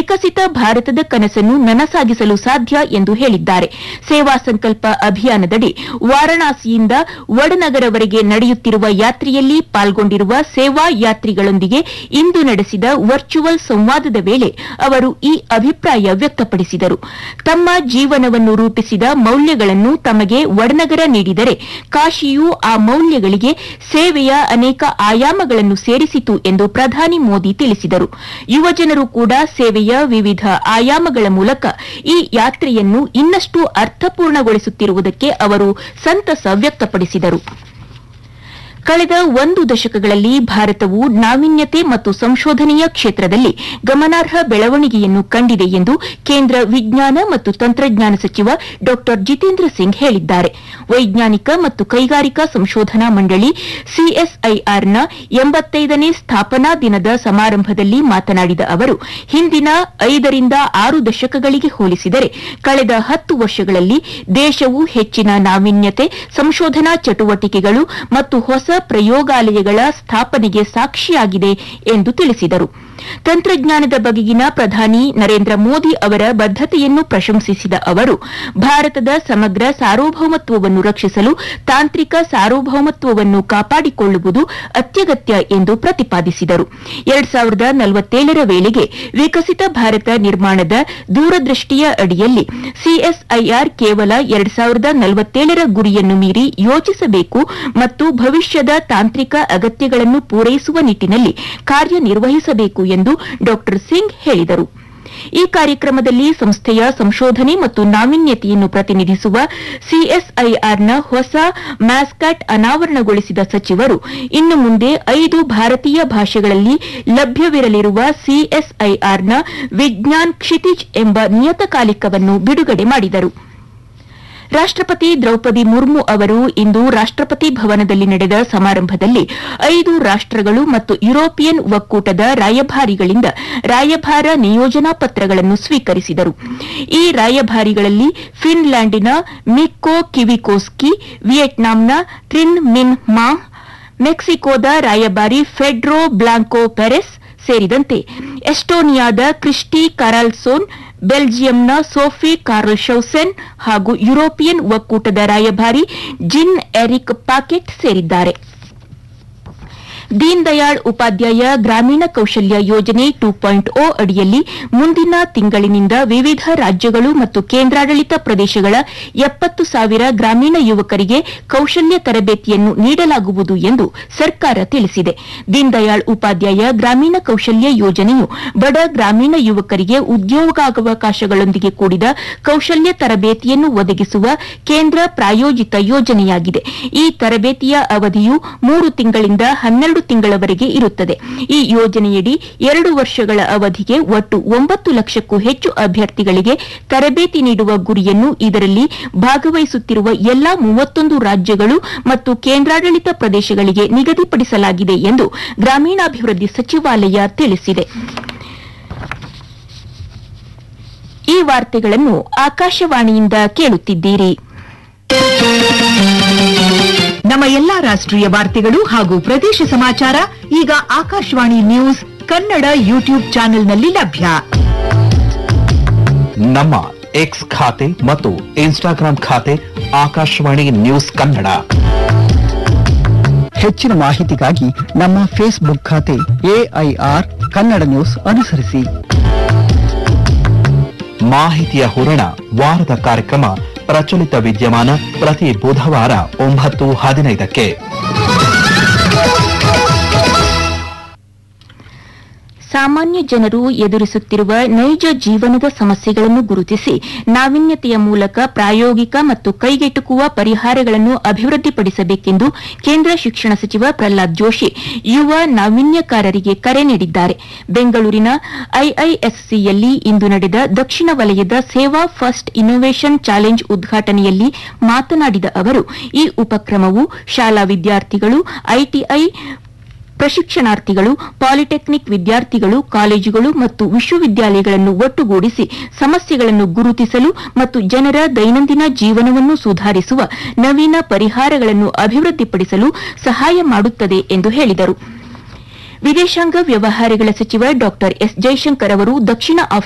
ವಿಕಸಿತ ಭಾರತದ ಕನಸನ್ನು ನನಸಾಗಿಸಲು ಸಾಧ್ಯ ಎಂದು ಹೇಳಿದ್ದಾರೆ ಸೇವಾ ಸಂಕಲ್ಪ ಅಭಿಯಾನದಡಿ ವಾರಣಾಸಿಯಿಂದ ವಡನಗರವರೆಗೆ ನಡೆಯುತ್ತಿರುವ ಯಾತ್ರೆಯಲ್ಲಿ ಪಾಲ್ಗೊಂಡಿರುವ ಸೇವಾ ಯಾತ್ರಿಗಳೊಂದಿಗೆ ಇಂದು ನಡೆಸಿದ ವರ್ಚುವಲ್ ಸಂವಾದದ ವೇಳೆ ಅವರು ಈ ಅಭಿಪ್ರಾಯ ವ್ಯಕ್ತಪಡಿಸಿದರು ತಮ್ಮ ಜೀವನವನ್ನು ರೂಪಿಸಿದ ಮೌಲ್ಯಗಳನ್ನು ತಮಗೆ ವಡನಗರ ನೀಡಿದರೆ ಕಾಶಿಯು ಆ ಮೌಲ್ಯಗಳಿಗೆ ಸೇವೆಯ ಅನೇಕ ಆಯಾಮಗಳನ್ನು ಸೇರಿಸಿತು ಎಂದು ಪ್ರಧಾನಿ ಮೋದಿ ತಿಳಿಸಿದರು ಯುವಜನರು ಕೂಡ ಸೇವೆಯ ವಿವಿಧ ಆಯಾಮಗಳ ಮೂಲಕ ಈ ಯಾತ್ರೆಯನ್ನು ಇನ್ನಷ್ಟು ಅರ್ಥಪೂರ್ಣಗೊಳಿಸುತ್ತಿರುವುದಕ್ಕೆ ಅವರು ಸಂತಸ ವ್ಯಕ್ತಪಡಿಸಿದರು ಕಳೆದ ಒಂದು ದಶಕಗಳಲ್ಲಿ ಭಾರತವು ನಾವೀನ್ಯತೆ ಮತ್ತು ಸಂಶೋಧನೆಯ ಕ್ಷೇತ್ರದಲ್ಲಿ ಗಮನಾರ್ಹ ಬೆಳವಣಿಗೆಯನ್ನು ಕಂಡಿದೆ ಎಂದು ಕೇಂದ್ರ ವಿಜ್ಞಾನ ಮತ್ತು ತಂತ್ರಜ್ಞಾನ ಸಚಿವ ಡಾ ಜಿತೇಂದ್ರ ಸಿಂಗ್ ಹೇಳಿದ್ದಾರೆ ವೈಜ್ಞಾನಿಕ ಮತ್ತು ಕೈಗಾರಿಕಾ ಸಂಶೋಧನಾ ಮಂಡಳಿ ಸಿಎಸ್ಐಆರ್ನ ಎಂಬತ್ತೈದನೇ ಸ್ಥಾಪನಾ ದಿನದ ಸಮಾರಂಭದಲ್ಲಿ ಮಾತನಾಡಿದ ಅವರು ಹಿಂದಿನ ಐದರಿಂದ ಆರು ದಶಕಗಳಿಗೆ ಹೋಲಿಸಿದರೆ ಕಳೆದ ಹತ್ತು ವರ್ಷಗಳಲ್ಲಿ ದೇಶವು ಹೆಚ್ಚಿನ ನಾವೀನ್ಯತೆ ಸಂಶೋಧನಾ ಚಟುವಟಿಕೆಗಳು ಮತ್ತು ಹೊಸ ಪ್ರಯೋಗಾಲಯಗಳ ಸ್ಥಾಪನೆಗೆ ಸಾಕ್ಷಿಯಾಗಿದೆ ಎಂದು ತಿಳಿಸಿದರು ತಂತ್ರಜ್ಞಾನದ ಬಗೆಗಿನ ಪ್ರಧಾನಿ ನರೇಂದ್ರ ಮೋದಿ ಅವರ ಬದ್ದತೆಯನ್ನು ಪ್ರಶಂಸಿಸಿದ ಅವರು ಭಾರತದ ಸಮಗ್ರ ಸಾರ್ವಭೌಮತ್ವವನ್ನು ರಕ್ಷಿಸಲು ತಾಂತ್ರಿಕ ಸಾರ್ವಭೌಮತ್ವವನ್ನು ಕಾಪಾಡಿಕೊಳ್ಳುವುದು ಅತ್ಯಗತ್ಯ ಎಂದು ಪ್ರತಿಪಾದಿಸಿದರು ಎರಡ್ ಸಾವಿರದ ನಲವತ್ತೇಳರ ವೇಳೆಗೆ ವಿಕಸಿತ ಭಾರತ ನಿರ್ಮಾಣದ ದೂರದೃಷ್ಟಿಯ ಅಡಿಯಲ್ಲಿ ಸಿಎಸ್ಐಆರ್ ಕೇವಲ ಎರಡ್ ಸಾವಿರದ ನಲವತ್ತೇಳರ ಗುರಿಯನ್ನು ಮೀರಿ ಯೋಚಿಸಬೇಕು ಮತ್ತು ಭವಿಷ್ಯದ ತಾಂತ್ರಿಕ ಅಗತ್ಯಗಳನ್ನು ಪೂರೈಸುವ ನಿಟ್ಟಿನಲ್ಲಿ ಕಾರ್ಯನಿರ್ವಹಿಸಬೇಕು ಎಂದು ಡಾ ಸಿಂಗ್ ಹೇಳಿದರು ಈ ಕಾರ್ಯಕ್ರಮದಲ್ಲಿ ಸಂಸ್ಥೆಯ ಸಂಶೋಧನೆ ಮತ್ತು ನಾವೀನ್ಯತೆಯನ್ನು ಪ್ರತಿನಿಧಿಸುವ ಸಿಎಸ್ಐಆರ್ನ ಹೊಸ ಮ್ಯಾಸ್ಕ್ಯಾಟ್ ಅನಾವರಣಗೊಳಿಸಿದ ಸಚಿವರು ಇನ್ನು ಮುಂದೆ ಐದು ಭಾರತೀಯ ಭಾಷೆಗಳಲ್ಲಿ ಲಭ್ಯವಿರಲಿರುವ ಸಿಎಸ್ಐಆರ್ನ ವಿಜ್ಞಾನ್ ಕ್ಷಿತಿಜ್ ಎಂಬ ನಿಯತಕಾಲಿಕವನ್ನು ಬಿಡುಗಡೆ ಮಾಡಿದರು ರಾಷ್ಟಪತಿ ದ್ರೌಪದಿ ಮುರ್ಮು ಅವರು ಇಂದು ರಾಷ್ಟಪತಿ ಭವನದಲ್ಲಿ ನಡೆದ ಸಮಾರಂಭದಲ್ಲಿ ಐದು ರಾಷ್ಟಗಳು ಮತ್ತು ಯುರೋಪಿಯನ್ ಒಕ್ಕೂಟದ ರಾಯಭಾರಿಗಳಿಂದ ರಾಯಭಾರ ನಿಯೋಜನಾ ಪತ್ರಗಳನ್ನು ಸ್ವೀಕರಿಸಿದರು ಈ ರಾಯಭಾರಿಗಳಲ್ಲಿ ಫಿನ್ಲ್ಯಾಂಡಿನ ಮಿಕ್ಕೋ ಕಿವಿಕೋಸ್ಕಿ ವಿಯೆಟ್ನಾಂನ ಟ್ರಿನ್ ಮಿನ್ ಮಾ ಮೆಕ್ಸಿಕೋದ ರಾಯಭಾರಿ ಫೆಡ್ರೋ ಬ್ಲಾಂಕೋ ಪೆರೆಸ್ ಸೇರಿದಂತೆ ಎಸ್ಟೋನಿಯಾದ ಕ್ರಿಸ್ಟಿ ಕರಾಲ್ಸೋನ್ ಬೆಲ್ಜಿಯಂನ ಸೋಫಿ ಕಾರ್ಲ್ಶೌಸೆನ್ ಹಾಗೂ ಯುರೋಪಿಯನ್ ಒಕ್ಕೂಟದ ರಾಯಭಾರಿ ಜಿನ್ ಎರಿಕ್ ಪಾಕೆಟ್ ಸೇರಿದ್ದಾರೆ ದೀನ್ ದಯಾಳ್ ಉಪಾಧ್ಯಾಯ ಗ್ರಾಮೀಣ ಕೌಶಲ್ಯ ಯೋಜನೆ ಟೂ ಪಾಯಿಂಟ್ ಓ ಅಡಿಯಲ್ಲಿ ಮುಂದಿನ ತಿಂಗಳಿನಿಂದ ವಿವಿಧ ರಾಜ್ಯಗಳು ಮತ್ತು ಕೇಂದ್ರಾಡಳಿತ ಪ್ರದೇಶಗಳ ಎಪ್ಪತ್ತು ಸಾವಿರ ಗ್ರಾಮೀಣ ಯುವಕರಿಗೆ ಕೌಶಲ್ಯ ತರಬೇತಿಯನ್ನು ನೀಡಲಾಗುವುದು ಎಂದು ಸರ್ಕಾರ ತಿಳಿಸಿದೆ ದೀನ್ ದಯಾಳ್ ಉಪಾಧ್ಯಾಯ ಗ್ರಾಮೀಣ ಕೌಶಲ್ಯ ಯೋಜನೆಯು ಬಡ ಗ್ರಾಮೀಣ ಯುವಕರಿಗೆ ಉದ್ಯೋಗಾವಕಾಶಗಳೊಂದಿಗೆ ಕೂಡಿದ ಕೌಶಲ್ಯ ತರಬೇತಿಯನ್ನು ಒದಗಿಸುವ ಕೇಂದ್ರ ಪ್ರಾಯೋಜಿತ ಯೋಜನೆಯಾಗಿದೆ ಈ ತರಬೇತಿಯ ಅವಧಿಯು ಮೂರು ತಿಂಗಳಿಂದ ಹನ್ನೆರಡು ತಿಂಗಳವರೆಗೆ ಇರುತ್ತದೆ ಈ ಯೋಜನೆಯಡಿ ಎರಡು ವರ್ಷಗಳ ಅವಧಿಗೆ ಒಟ್ಟು ಒಂಬತ್ತು ಲಕ್ಷಕ್ಕೂ ಹೆಚ್ಚು ಅಭ್ಯರ್ಥಿಗಳಿಗೆ ತರಬೇತಿ ನೀಡುವ ಗುರಿಯನ್ನು ಇದರಲ್ಲಿ ಭಾಗವಹಿಸುತ್ತಿರುವ ಎಲ್ಲಾ ಮೂವತ್ತೊಂದು ರಾಜ್ಯಗಳು ಮತ್ತು ಕೇಂದ್ರಾಡಳಿತ ಪ್ರದೇಶಗಳಿಗೆ ನಿಗದಿಪಡಿಸಲಾಗಿದೆ ಎಂದು ಗ್ರಾಮೀಣಾಭಿವೃದ್ಧಿ ಸಚಿವಾಲಯ ತಿಳಿಸಿದೆ ಈ ವಾರ್ತೆಗಳನ್ನು ಆಕಾಶವಾಣಿಯಿಂದ ಕೇಳುತ್ತಿದ್ದೀರಿ ನಮ್ಮ ಎಲ್ಲಾ ರಾಷ್ಟ್ರೀಯ ವಾರ್ತೆಗಳು ಹಾಗೂ ಪ್ರದೇಶ ಸಮಾಚಾರ ಈಗ ಆಕಾಶವಾಣಿ ನ್ಯೂಸ್ ಕನ್ನಡ ಯೂಟ್ಯೂಬ್ ಚಾನೆಲ್ನಲ್ಲಿ ಲಭ್ಯ ನಮ್ಮ ಎಕ್ಸ್ ಖಾತೆ ಮತ್ತು ಇನ್ಸ್ಟಾಗ್ರಾಂ ಖಾತೆ ಆಕಾಶವಾಣಿ ನ್ಯೂಸ್ ಕನ್ನಡ ಹೆಚ್ಚಿನ ಮಾಹಿತಿಗಾಗಿ ನಮ್ಮ ಫೇಸ್ಬುಕ್ ಖಾತೆ ಎಐಆರ್ ಕನ್ನಡ ನ್ಯೂಸ್ ಅನುಸರಿಸಿ ಮಾಹಿತಿಯ ಹೂರಣ ವಾರದ ಕಾರ್ಯಕ್ರಮ ಪ್ರಚಲಿತ ವಿದ್ಯಮಾನ ಪ್ರತಿ ಬುಧವಾರ ಒಂಬತ್ತು ಹದಿನೈದಕ್ಕೆ ಸಾಮಾನ್ಯ ಜನರು ಎದುರಿಸುತ್ತಿರುವ ನೈಜ ಜೀವನದ ಸಮಸ್ಯೆಗಳನ್ನು ಗುರುತಿಸಿ ನಾವೀನ್ಯತೆಯ ಮೂಲಕ ಪ್ರಾಯೋಗಿಕ ಮತ್ತು ಕೈಗೆಟುಕುವ ಪರಿಹಾರಗಳನ್ನು ಅಭಿವೃದ್ಧಿಪಡಿಸಬೇಕೆಂದು ಕೇಂದ್ರ ಶಿಕ್ಷಣ ಸಚಿವ ಪ್ರಹ್ಲಾದ್ ಜೋಶಿ ಯುವ ನಾವೀನ್ಯಕಾರರಿಗೆ ಕರೆ ನೀಡಿದ್ದಾರೆ ಬೆಂಗಳೂರಿನ ಐಐಎಸ್ಸಿಯಲ್ಲಿ ಇಂದು ನಡೆದ ದಕ್ಷಿಣ ವಲಯದ ಸೇವಾ ಫಸ್ಟ್ ಇನ್ನೋವೇಷನ್ ಚಾಲೆಂಜ್ ಉದ್ಘಾಟನೆಯಲ್ಲಿ ಮಾತನಾಡಿದ ಅವರು ಈ ಉಪಕ್ರಮವು ಶಾಲಾ ವಿದ್ಯಾರ್ಥಿಗಳು ಐಟಿಐ ಪ್ರಶಿಕ್ಷಣಾರ್ಥಿಗಳು ಪಾಲಿಟೆಕ್ನಿಕ್ ವಿದ್ಯಾರ್ಥಿಗಳು ಕಾಲೇಜುಗಳು ಮತ್ತು ವಿಶ್ವವಿದ್ಯಾಲಯಗಳನ್ನು ಒಟ್ಟುಗೂಡಿಸಿ ಸಮಸ್ಯೆಗಳನ್ನು ಗುರುತಿಸಲು ಮತ್ತು ಜನರ ದೈನಂದಿನ ಜೀವನವನ್ನು ಸುಧಾರಿಸುವ ನವೀನ ಪರಿಹಾರಗಳನ್ನು ಅಭಿವೃದ್ಧಿಪಡಿಸಲು ಸಹಾಯ ಮಾಡುತ್ತದೆ ಎಂದು ಹೇಳಿದರು ವಿದೇಶಾಂಗ ವ್ಯವಹಾರಗಳ ಸಚಿವ ಡಾ ಎಸ್ ಜೈಶಂಕರ್ ಅವರು ದಕ್ಷಿಣ